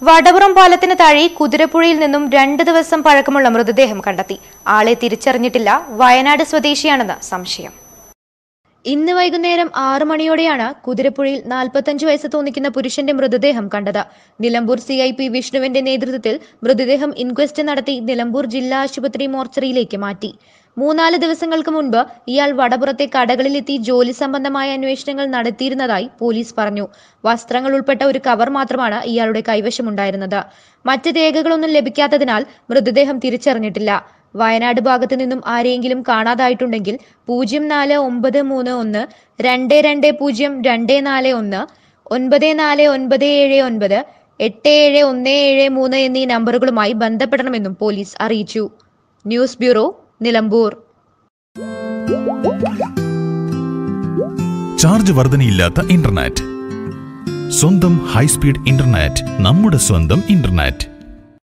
വടപുറം പാലത്തിന് താഴെ കുതിരപ്പുഴയിൽ നിന്നും രണ്ട് ദിവസം പഴക്കമുള്ള മൃതദേഹം കണ്ടെത്തി ആളെ തിരിച്ചറിഞ്ഞിട്ടില്ല വയനാട് സ്വദേശിയാണെന്ന് സംശയം ഇന്ന് വൈകുന്നേരം ആറു മണിയോടെയാണ് കുതിരപ്പുഴയിൽ നാൽപ്പത്തഞ്ച് വയസ്സ് തോന്നിക്കുന്ന പുരുഷന്റെ മൃതദേഹം കണ്ടത് നിലമ്പൂർ സി ഐ പി വിഷ്ണുവിന്റെ നേതൃത്വത്തിൽ മൃതദേഹം ഇൻക്വസ്റ്റ് നടത്തി നിലമ്പൂർ ജില്ലാ ആശുപത്രി മോർച്ചറിയിലേക്ക് മാറ്റി മൂന്നാല് ദിവസങ്ങൾക്ക് മുൻപ് ഇയാൾ വടപുറത്തെ കടകളിലെത്തി ജോലി സംബന്ധമായ അന്വേഷണങ്ങൾ നടത്തിയിരുന്നതായി പോലീസ് പറഞ്ഞു വസ്ത്രങ്ങൾ ഉൾപ്പെട്ട ഒരു കവർ മാത്രമാണ് ഇയാളുടെ കൈവശമുണ്ടായിരുന്നത് മറ്റ് രേഖകളൊന്നും ലഭിക്കാത്തതിനാൽ മൃതദേഹം തിരിച്ചറിഞ്ഞിട്ടില്ല വയനാട് ഭാഗത്തു നിന്നും ആരെയെങ്കിലും കാണാതായിട്ടുണ്ടെങ്കിൽ പൂജ്യം നാല് ഒമ്പത് മൂന്ന് ഒന്ന് രണ്ട് രണ്ട് പൂജ്യം രണ്ട് നാല് ഒന്ന് ഒൻപത് നാല് ഒൻപത് ഏഴ് ഒൻപത് എട്ട് ഏഴ് ഒന്ന് ഏഴ് മൂന്ന് എന്നീ നമ്പറുകളുമായി ബന്ധപ്പെടണമെന്നും പോലീസ് അറിയിച്ചു ന്യൂസ് ബ്യൂറോ നിലമ്പൂർ ചാർജ് വർധനയില്ലാത്ത ഇന്റർനെറ്റ് സ്വന്തം ഹൈസ്പീഡ് ഇന്റർനെറ്റ് നമ്മുടെ സ്വന്തം ഇന്റർനെറ്റ്